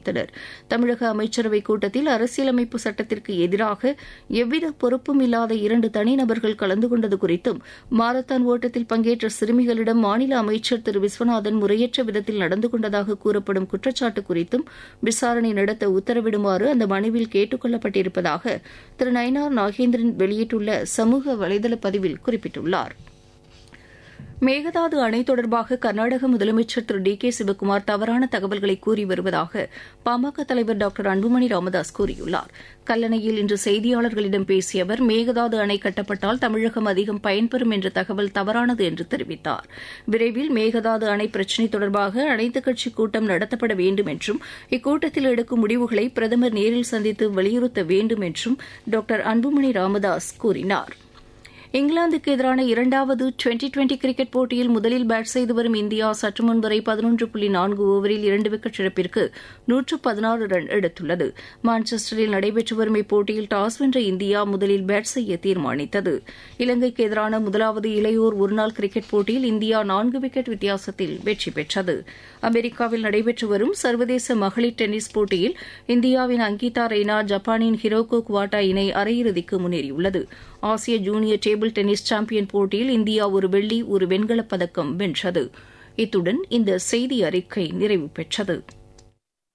தீர்மானித்தனர் தமிழக அமைச்சரவைக் கூட்டத்தில் அரசியலமைப்பு சட்டத்திற்கு எதிராக எவ்வித பொறுப்பும் இல்லாத இரண்டு தனிநபர்கள் கலந்து கொண்டது குறித்தும் மாரத்தான் ஓட்டத்தில் பங்கேற்ற சிறுமிகளிடம் மாநில அமைச்சர் திரு விஸ்வநாதன் முறையற்ற விதத்தில் நடந்து கொண்டதாக கூறப்படும் குற்றச்சாட்டு குறித்தும் விசாரணை நடத்த உத்தரவிடுமாறு அந்த மனுவில் கேட்டுக் கொள்ளப்பட்டிருப்பதாக திரு நயினார் நாகேந்திரன் வெளியிட்டுள்ள சமூக வலைதள பதிவில் குறிப்பிட்டுள்ளார் மேகதாது அணை தொடர்பாக கர்நாடக முதலமைச்சர் திரு டி கே சிவக்குமார் தவறான தகவல்களை கூறி வருவதாக பாமக தலைவர் டாக்டர் அன்புமணி ராமதாஸ் கூறியுள்ளார் கல்லணையில் இன்று செய்தியாளர்களிடம் பேசிய அவர் மேகதாது அணை கட்டப்பட்டால் தமிழகம் அதிகம் பயன்பெறும் என்ற தகவல் தவறானது என்று தெரிவித்தார் விரைவில் மேகதாது அணை பிரச்சினை தொடர்பாக அனைத்துக் கட்சி கூட்டம் நடத்தப்பட வேண்டும் என்றும் இக்கூட்டத்தில் எடுக்கும் முடிவுகளை பிரதமர் நேரில் சந்தித்து வலியுறுத்த வேண்டும் என்றும் டாக்டர் அன்புமணி ராமதாஸ் கூறினார் இங்கிலாந்துக்கு எதிரான இரண்டாவது டுவெண்டி டுவெண்டி கிரிக்கெட் போட்டியில் முதலில் பேட் செய்து வரும் இந்தியா சற்று முன் வரை பதினொன்று புள்ளி நான்கு ஓவரில் இரண்டு விக்கெட் இழப்பிற்கு நூற்று பதினாறு ரன் எடுத்துள்ளது மான்செஸ்டரில் நடைபெற்று வரும் இப்போட்டியில் டாஸ் வென்ற இந்தியா முதலில் பேட் செய்ய தீர்மானித்தது இலங்கைக்கு எதிரான முதலாவது இளையோர் ஒருநாள் கிரிக்கெட் போட்டியில் இந்தியா நான்கு விக்கெட் வித்தியாசத்தில் வெற்றி பெற்றது அமெரிக்காவில் நடைபெற்று வரும் சர்வதேச மகளிர் டென்னிஸ் போட்டியில் இந்தியாவின் அங்கிதா ரெய்னா ஜப்பானின் ஹிரோகோ குவாட்டா இணை அரையிறுதிக்கு முன்னேறியுள்ளது ஆசிய ஜூனியர் டேபிள் டென்னிஸ் சாம்பியன் போட்டியில் இந்தியா ஒரு வெள்ளி ஒரு வெண்கலப் பதக்கம் வென்றது இத்துடன் இந்த செய்தி அறிக்கை நிறைவு பெற்றது